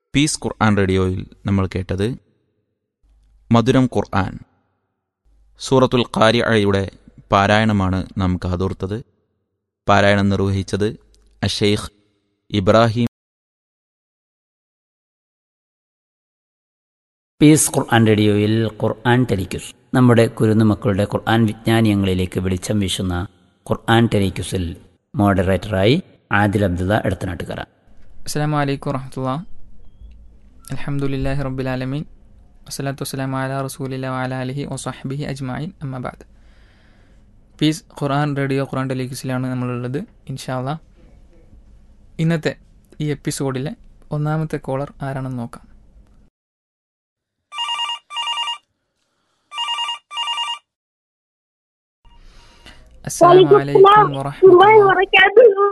Piece ഖുർആൻ റേഡിയോയിൽ നമ്മൾ കേട്ടത് മധുരം ഖുർആൻ സൂറത്തുൽ ഖാരിഅയുടെ പാരായണമാണ് നാം കാതോർത്തത് പാരായണം നിർവഹിച്ചത് അഷെയ്ഖ് ഇബ്രാഹിം പീസ് ഖുർആൻ റേഡിയോയിൽ ഖുർആൻ ടെലിക്യൂസ് നമ്മുടെ കുരുന്നു മക്കളുടെ ഖുർആൻ വിജ്ഞാനീയങ്ങളിലേക്ക് വെളിച്ചം വീശുന്ന ഖുർആൻ ടെലിക്യൂസിൽ മോഡറേറ്ററായി ആദിൽ അബ്ദുള്ള എടത്തനാട്ടുകര അസ്സാം വലൈക്കും വറഹമുല്ല അലഹമുല്ലാഹി റബ്ബുലാലമീൻ വസ്സലാത്തു വസ്സലാം അല റസൂലില്ല വല അലഹി വസ്ഹബിഹി അജ്മായിൻ അമ്മബാദ് പീസ് ഖുർആൻ റേഡിയോ ഖുർആൻ ടെലിക്യൂസിലാണ് നമ്മളുള്ളത് ഇൻഷാല്ല ഇന്നത്തെ ഈ എപ്പിസോഡിലെ ഒന്നാമത്തെ കോളർ ആരാണെന്ന് നോക്കാം അസ്സലാമു അലൈക്കും വറഹമുല്ല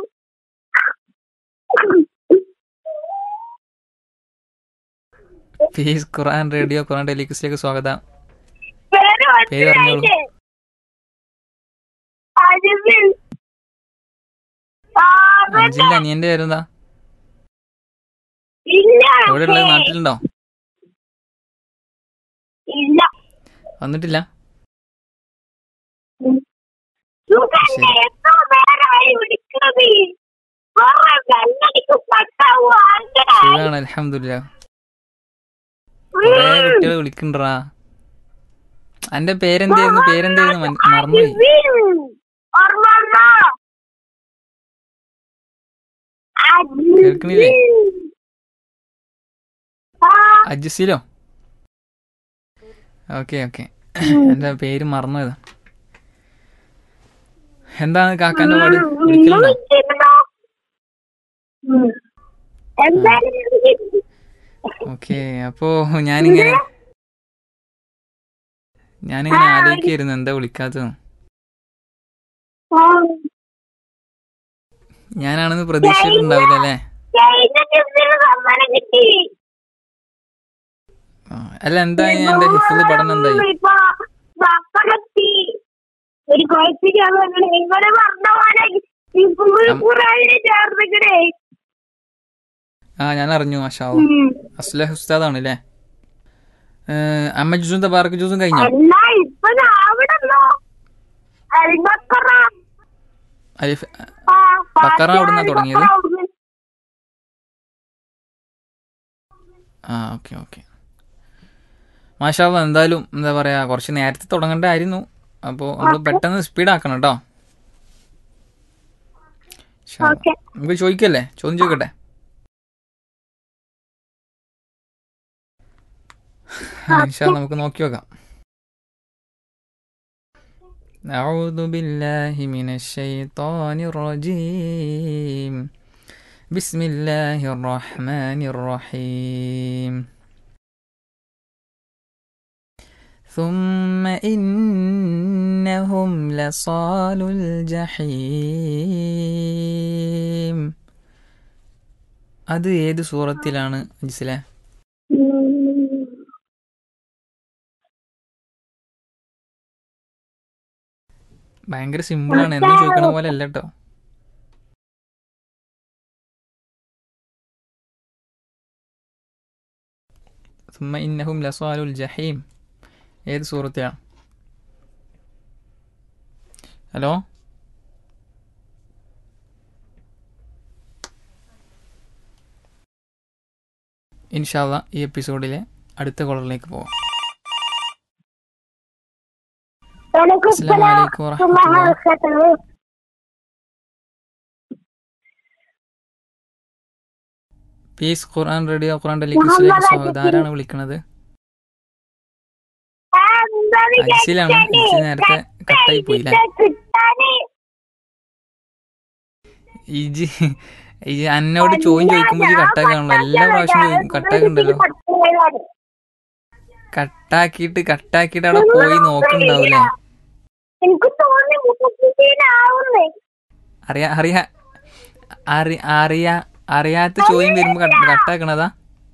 പീസ് ഖുർആൻ റേഡിയോ ഖുർആൻ ടെലിക്യൂസിലേക്ക് സ്വാഗതം പേര് പറഞ്ഞോളൂ അഞ്ചിന്റെ അനിയന്റെ പേരെന്താ എവിടെ ഉള്ളത് നാട്ടിലുണ്ടോ ഇല്ല വന്നിട്ടില്ല സുഖല്ലേ എത്ര നേരമായി വിളിക്കുന്നത് വേറെ വെള്ളടിക്ക് പട്ടാവോ സുഖാണ് അലഹമില്ല കൊറേ കുട്ടികൾ വിളിക്കണ്ടാ എന്റെ പേരെന്തായിരുന്നു പേരെന്തായിരുന്നു മൻ- മറന്നുപോയി കേൾക്കണില്ലേ? അജിസിലോ ഓക്കെ ഓക്കെ എന്റെ പേര് മറന്നുപോയതാ എന്താണ് കാക്കാന്റെ പാട് വിളിക്കലുണ്ടോ എന്തായാലും ഓക്കെ അപ്പോ ഞാനിങ്ങനെ ഞാനിങ്ങനെ ആലോചിക്കായിരുന്നു എന്താ വിളിക്കാത്തത് ഞാനാണെന്ന് പ്രതീക്ഷിച്ചിട്ടുണ്ടാവില്ല അല്ലേ കഴിഞ്ഞ ദിവസം സമ്മാനം കിട്ടി ആ, അല്ല എന്തായി എന്റെ ഹിഫുദ് പഠനം എന്തായി ഇപ്പൊ വപ്പകത്തി ഒരു കുഴപ്പമില്ല നിങ്ങള് പറഞ്ഞ പോലെ ഈ ഖുറാനിനെ ചേർന്നിക്കണേ ആ ഞാൻ അറിഞ്ഞു മാഷാ അസ്ലഹ് ഉസ്താദാണ് അല്ലേ അമ്മ ജ്യൂസും തബാർക്ക് ജ്യൂസും കഴിഞ്ഞോ എന്നാ ഇപ്പൊ അവിടെന്നോ അൽബക്കറ അലിഫ് ആ, ബക്കറ അവിടുന്നാ ഫാത്തിഹ തുടങ്ങിയത്? ബക്കറ അവിടുന്ന്. ആ ഓക്കെ ഓക്കെ മാഷാ അല്ലാ, എന്തായാലും എന്താ പറയാ കുറച്ച് നേരത്തെ തുടങ്ങണ്ടായിരുന്നു അപ്പോൾ നമ്മൾ പെട്ടെന്ന് സ്പീഡ് ആക്കണം കേട്ടോ ഇൻഷാ അല്ലാ. ഓക്കെ നമുക്ക് ചോദിക്കല്ലേ ചോദ്യം ചോദിക്കട്ടെ ഇൻഷാ അല്ലാ, നമുക്ക് നോക്കി നോക്കാം أعوذ بالله من الشيطان الرجيم بسم الله الرحمن الرحيم ثم إنهم لصال الجحيم അത് ഏത് സൂറത്തിലാണ് ജിസിലെ ഭയങ്കര സിമ്പിളാണ് എന്നും ചോദിക്കണ പോലെ അല്ല കേട്ടോ ثم إنهم لصال الجحيم ഏത് സൂറത്തിലാണ് ഹലോ ഇൻഷാല്ല ഈ എപ്പിസോഡിലെ അടുത്ത കോളറിലേക്ക് പോവാം അസ്സലാമു അലൈക്കും വറഹ്മത്തുള്ളാഹി പീസ് ഖുർആൻ റേഡിയോ ഖുർആൻ ടെലിക്യൂസിലേക്ക് സ്വാഗതം ആരാണ് വിളിക്കുന്നത് അജിസിലാണ് അജിസി നേരത്തെ കട്ടായി പോയില്ലേ ഇജി ഈ എന്നോട് ചോദ്യം ചോദിക്കുമ്പോൾ ഇജി കട്ടാക്കാണല്ലോ എല്ലാ പ്രാവശ്യം ചോദിക്കും കട്ടാക്കുണ്ടല്ലോ കട്ടാക്കിയിട്ട് കട്ടാക്കിയിട്ട് അവിടെ പോയി നോക്കുന്നുണ്ടാവൂലേ എനിക്ക് തോന്നി മുപ്പത്തിനാവുന്നേ അറിയാ അറിയാ അറി അറിയാ അറിയാത്ത ചോദ്യം വരുമ്പോ കട്ട് കട്ടാക്കണതാ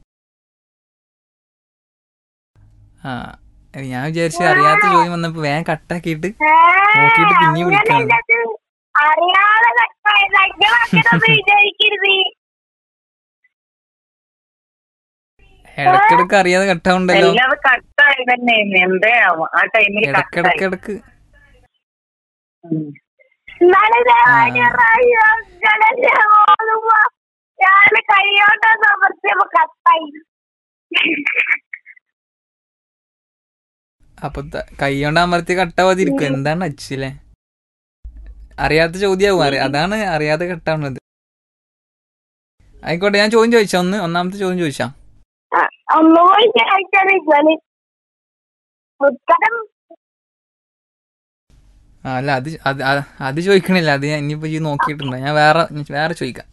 ആ ഞാൻ വിചാരിച്ചു അറിയാത്ത ചോദ്യം വന്നപ്പോ വേഗം കട്ടാക്കിയിട്ട് നോക്കിയിട്ട് പിന്നെയും വിളിക്കാണ് അറിയാതെ കട്ടായത് വിചാരിക്കരുത് ഇടക്കിടക്ക് അറിയാതെ കട്ടാവുണ്ടല്ലോ എല്ലാം കട്ടായി തന്നെ എന്തേ ആവും ആ ടൈമിൽ കട്ടായി ഇടക്കിടക്കിടക്ക് ഇന്നലെ ഓടുമ്പോ ഞാൻ കൈയോട്ട് സമർത്തിയപ്പോ കത്തായി അപ്പൊ ത- കൈ കൊണ്ട് അമർത്തി കട്ടാവാതിരിക്കും എന്താണ് അച്ചില്ലേ അറിയാത്ത ചോദ്യമാവും അറി അതാണ് അറിയാതെ കട്ടാവുന്നത് ആയിക്കോട്ടെ ഞാൻ ചോദ്യം ചോദിച്ചാ ഒന്ന് ഒന്നാമത്തെ ചോദ്യം ചോദിച്ചാ ഒന്നുകൂടി ചോദിച്ചാൽ ഉത്തരം ആ, അല്ല അത് അത് അത് അത് ചോദിക്കണില്ല അത് ഞാൻ ഇനിയിപ്പോ ഈ നോക്കിയിട്ടുണ്ട് ഞാൻ വേറെ വേറെ ചോദിക്കാം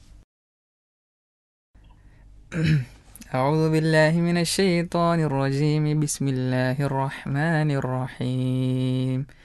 أعوذ بالله من الشيطان الرجيم بسم الله الرحمن الرحيم